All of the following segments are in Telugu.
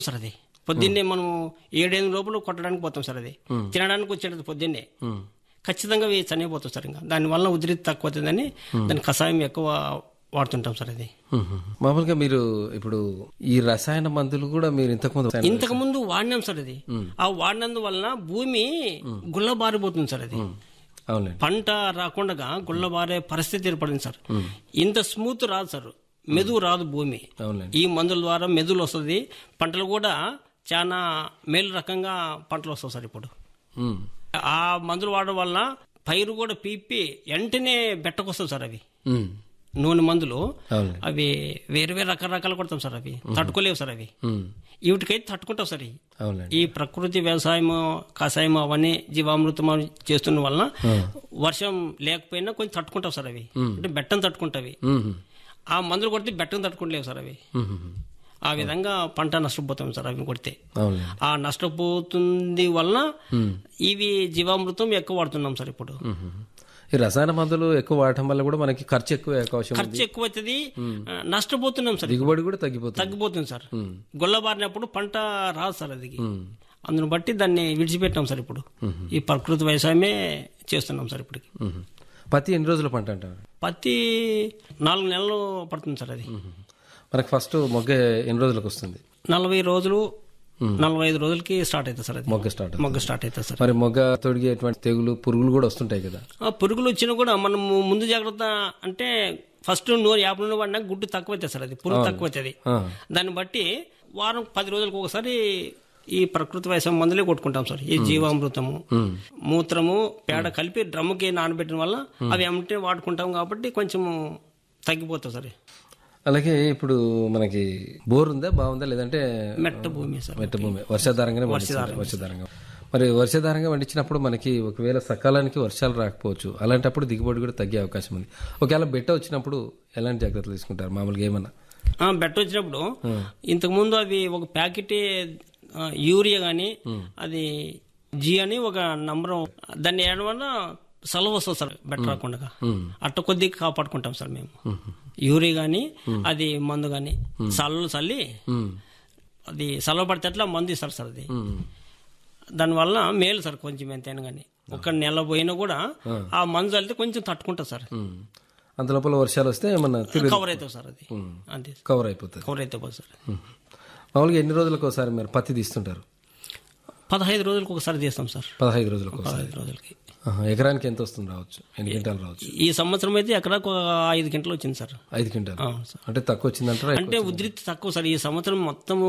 సార్ అది పొద్దున్నే మనం ఏడెనిమిది లోపల కొట్టడానికి పోతాం సార్ అది తినడానికి వచ్చేటది పొద్దున్నే ఖచ్చితంగా అవి చనిపోతాం సార్ ఇంకా దానివల్ల ఉధృతి తక్కువ అవుతుందని దాని కషాయం ఎక్కువ వాడుతుంటాం సార్ అది మామూలుగా మీరు ఇప్పుడు ఈ రసాయన మందులు కూడా మీరు ఇంతకుముందు ఇంతకు ముందు వాడినాం సార్ అది ఆ వాడినందువలన భూమి గుల్లబారిపోతుంది సార్ అది అవునండి పంట రాకుండా గుల్లబారే పరిస్థితి ఏర్పడింది సార్ ఇంత స్మూత్ రాదు సార్ మెదువు రాదు భూమి అవునండి ఈ మందుల ద్వారా మెదులు వస్తుంది పంటలు కూడా చాలా మేలు రకంగా పంటలు వస్తాయి సార్ ఇప్పుడు ఉమ్. ఆ మందులు వాడడం వల్ల పైరు కూడా పీపి వెంటనే బెట్టకొస్తుంది సార్ అవి ఉమ్. నూనె మందులు అవునండి అవి వేరు వేరు రకరకాలు కొడతాం సార్ అవి తట్టుకోలేవు సార్ అవి ఉమ్. వీటికైతే తట్టుకుంటావు సార్ ఇవి. అవునండి ఈ ప్రకృతి వ్యవసాయం కషాయం అవన్నీ జీవామృతం అవి చేస్తున్న వలన వర్షం లేకపోయినా కొంచెం తట్టుకుంటావు సార్ అవి అంటే బెట్టం తట్టుకుంటావి ఉమ్. ఆ మందులు కొడితే బెట్టం తట్టుకుంటలేవు సార్ అవి ఉమ్. ఆ విధంగా పంట నష్టపోతాం సార్ అవి కొడితే అవునండి ఆ నష్టపోతుంది వలన ఇవి జీవామృతం ఎక్కువ వాడుతున్నాం సార్ ఇప్పుడు ఉమ్. ఈ రసాయన మందులు ఎక్కువ వాడటం వల్ల కూడా మనకి ఖర్చు ఎక్కువ అవకాశం ఉంది. ఖర్చు ఎక్కువ అవుతుంది నష్టపోతున్నాం సార్ దిగుబడి కూడా తగ్గిపోతుంది తగ్గిపోతుంది సార్ గొల్లబారినప్పుడు పంట రాదు సార్ అది ఉమ్. అందును బట్టి దాన్ని విడిచిపెట్టాం సార్ ఇప్పుడు ఈ ప్రకృతి వ్యవసాయమే చేస్తున్నాం సార్ ఇప్పటికి ఉమ్. పత్తి ఎన్ని రోజుల పంట అంటారు పత్తి నాలుగు నెలలు పడుతుంది సార్ అది మనకి ఫస్ట్ మొగ్గ ఎన్ని రోజులకు వస్తుంది నలభై రోజులు నలభై ఐదు రోజులకి స్టార్ట్ అవుతుంది సార్ అది మొగ్గ స్టార్ట్ మొగ్గ స్టార్ట్ అవుతుంది సార్ మరి మొగ్గ తొడిగేటువంటి తెగులు పురుగులు కూడా వస్తుంటాయి కదా ఆ పురుగులు వచ్చినా కూడా మనం ముందు జాగ్రత్త అంటే ఫస్ట్ నూరు యాభై నూనె పడినా గుడ్డు తక్కువ అవుతుంది సార్ అది పురుగు తక్కువ అవుతుంది ఆ. దాన్ని బట్టి వారం పది రోజులకు ఒకసారి ఈ ప్రకృతి వ్యవసాయం మందులే కొట్టుకుంటాం సార్ ఈ జీవామృతము మూత్రము పేడ కలిపి డ్రమ్ముకి నానబెట్టిన వల్ల అవి ఏమంటే వాడుకుంటాం కాబట్టి కొంచెము తగ్గిపోతుంది సార్ అలాగే ఇప్పుడు మనకి బోర్ ఉందా బాగుందా లేదంటే మెట్ట భూమి సార్ మెట్ట భూమి వర్షాధారంగానే పండిస్తున్నారు వర్షాధారంగా మరి వర్షాధారంగా పండించినప్పుడు మనకి ఒకవేళ సకాలానికి వర్షాలు రాకపోవచ్చు అలాంటప్పుడు దిగుబడి కూడా తగ్గే అవకాశం ఉంది ఒకవేళ బెట్ట వచ్చినప్పుడు ఎలాంటి జాగ్రత్తలు తీసుకుంటారు మామూలుగా ఏమన్నా ఆ, బెట్ట వచ్చినప్పుడు ఇంతకు ముందు అవి ఒక ప్యాకెట్ ఆ, యూరియా గాని అది జీ అని ఒక నంబర్ దాన్ని వేయడం వల్ల సెలవు వస్తుంది సార్ బెట్ట రాకుండా అట్ట కొద్దిగా కాపాడుకుంటాం సార్ మేము యూరియా గాని అది మందు గాని సల్లు చల్లి ఉమ్. అది సెలవు పడితే అట్లా మందు ఇస్తారు సార్ అది ఉమ్. దానివల్ల మేలు సార్ కొంచెం ఎంతైనా కానీ ఒక నెల పోయినా కూడా ఆ మందు చల్లితే కొంచెం తట్టుకుంటుంది సార్ ఉమ్. అంత లోపల వర్షాలు వస్తే ఏమన్నా తిరిగి కవర్ అవుతుంది సార్ అది అంతే కవర్ అయిపోతుంది కవర్ అయితే పోతుంది సార్ ఉమ్. మామూలుగా ఎన్ని రోజులకు ఒకసారి మీరు పత్తి తీస్తుంటారు పదహైదు రోజులకు ఒకసారి చేస్తాం సార్ పదహైదు రోజులకు ఒకసారి పదహైదు రోజులకి ఆహా, ఎకరానికి ఎంత వస్తుంది రావచ్చు ఎన్ని క్వింటాలు రావచ్చు ఈ సంవత్సరం అయితే ఎకరాకు ఒక ఐదు గంటలు వచ్చింది సార్ ఐదు క్వింటాలు అవును సార్ అంటే తక్కువ వచ్చిందంటారా అంటే ఉధృతి తక్కువ సార్ ఈ సంవత్సరం మొత్తము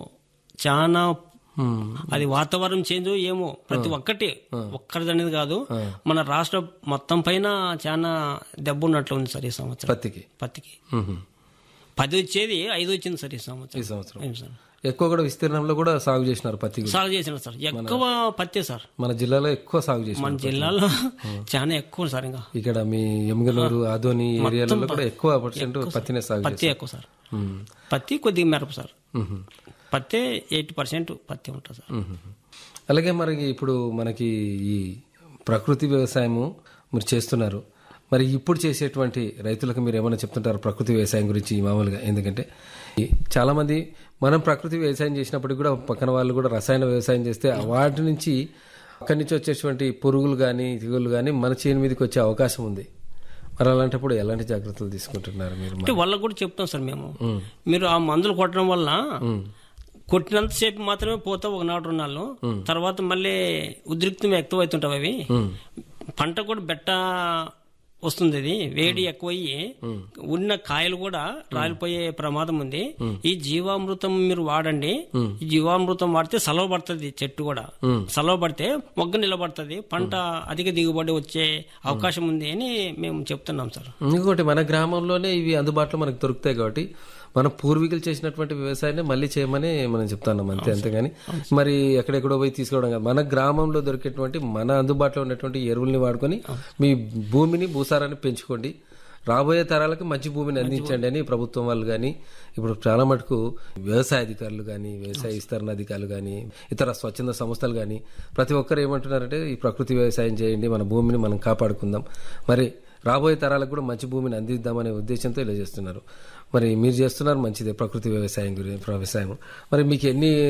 చాలా ఉమ్. అది వాతావరణం చేంజ్ ఏమో ప్రతి ఒక్కటి ఒక్కరిది అనేది కాదు మన రాష్ట్ర మొత్తం పైన చాలా దెబ్బ ఉన్నట్లు ఉంది సార్ ఈ సంవత్సరం పత్తికి పత్తికి ఉహు. పది వచ్చేది ఐదు వచ్చింది సార్ ఈ ఈ సంవత్సరం సంవత్సరం ఏం సార్ ఎక్కువ కూడా విస్తీర్ణంలో కూడా సాగు చేసినారు పత్తి కూడా. సాగు చేసిన సార్ ఎక్కువ పత్తే సార్ మన జిల్లాలో ఎక్కువ సాగు చేసినారు మన జిల్లాలో చాలా ఎక్కువ సార్ ఇంకా ఇక్కడ మీ ఎమ్గనూరు ఆదోని ఏరియాలలో కూడా ఎక్కువ పర్సెంట్ పత్తినే సాగు పత్తి ఎక్కువ సార్ చేస్తారు ఉమ్. పత్తి కొద్దిగా మిరప సార్ ఉహు. పత్తే ఎయిటీ పర్సెంట్ పత్తి ఉంటుంది సార్ ఉహు. అలాగే మరి ఇప్పుడు మనకి ఈ ప్రకృతి వ్యవసాయము మీరు చేస్తున్నారు మరి ఇప్పుడు చేసేటువంటి రైతులకు మీరు ఏమైనా చెప్తుంటారు ప్రకృతి వ్యవసాయం గురించి మామూలుగా ఎందుకంటే ఈ చాలా మంది మనం ప్రకృతి వ్యవసాయం చేసినప్పటికి కూడా పక్కన వాళ్ళు కూడా రసాయన వ్యవసాయం చేస్తే వాటి నుంచి అక్కడి నుంచి వచ్చేటువంటి పురుగులు కానీ తెగులు కానీ మన చేను మీదకి వచ్చే అవకాశం ఉంది మరి అలాంటప్పుడు ఎలాంటి జాగ్రత్తలు తీసుకుంటున్నారు మీరు అంటే వాళ్ళకు కూడా చెప్తాం సార్ మేము మీరు ఆ మందులు కొట్టడం వల్ల కొట్టినంతసేపు మాత్రమే పోతావు ఒక నాటు రుణాలు తర్వాత మళ్ళీ ఉద్రిక్తం ఎక్కువ అవుతుంటావు అవి పంట కూడా బెట్ట వస్తుంది ఇది వేడి ఎక్కువయ్యి ఉన్న కాయలు కూడా రాలిపోయే ప్రమాదం ఉంది ఈ జీవామృతం మీరు వాడండి ఈ జీవామృతం వాడితే సలవ పడుతుంది చెట్టు కూడా సలవ పడితే మొగ్గ నిలబడుతుంది పంట అధిక దిగుబడి వచ్చే అవకాశం ఉంది అని మేము చెప్తున్నాం సార్ ఇంకొకటి మన గ్రామంలోనే ఇవి అందుబాటులో మనకు దొరుకుతాయి కాబట్టి మన పూర్వీకులు చేసినటువంటి వ్యవసాయాన్ని మళ్ళీ చేయమని మనం చెప్తున్నాం అంతే అంతేగాని మరి ఎక్కడెక్కడో పోయి తీసుకోవడం కాదు మన గ్రామంలో దొరికేటువంటి మన అందుబాటులో ఉన్నటువంటి ఎరువుల్ని వాడుకొని మీ భూమిని భూసారాన్ని పెంచుకోండి రాబోయే తరాలకు మంచి భూమిని అందించండి అని ప్రభుత్వం వాళ్ళు కానీ ఇప్పుడు చాలా మటుకు వ్యవసాయ అధికారులు కానీ వ్యవసాయ విస్తరణ అధికారులు కానీ ఇతర స్వచ్ఛంద సంస్థలు కానీ ప్రతి ఒక్కరు ఏమంటున్నారంటే ఈ ప్రకృతి వ్యవసాయం చేయండి మన భూమిని మనం కాపాడుకుందాం మరి రాబోయే తరాలకు కూడా మంచి భూమిని అందిద్దామనే ఉద్దేశంతో ఇలా చేస్తున్నారు మరి మీరు చేస్తున్నారు మంచిదే ప్రకృతి వ్యవసాయం గురించి వ్యవసాయం మరి మీకు ఎన్ని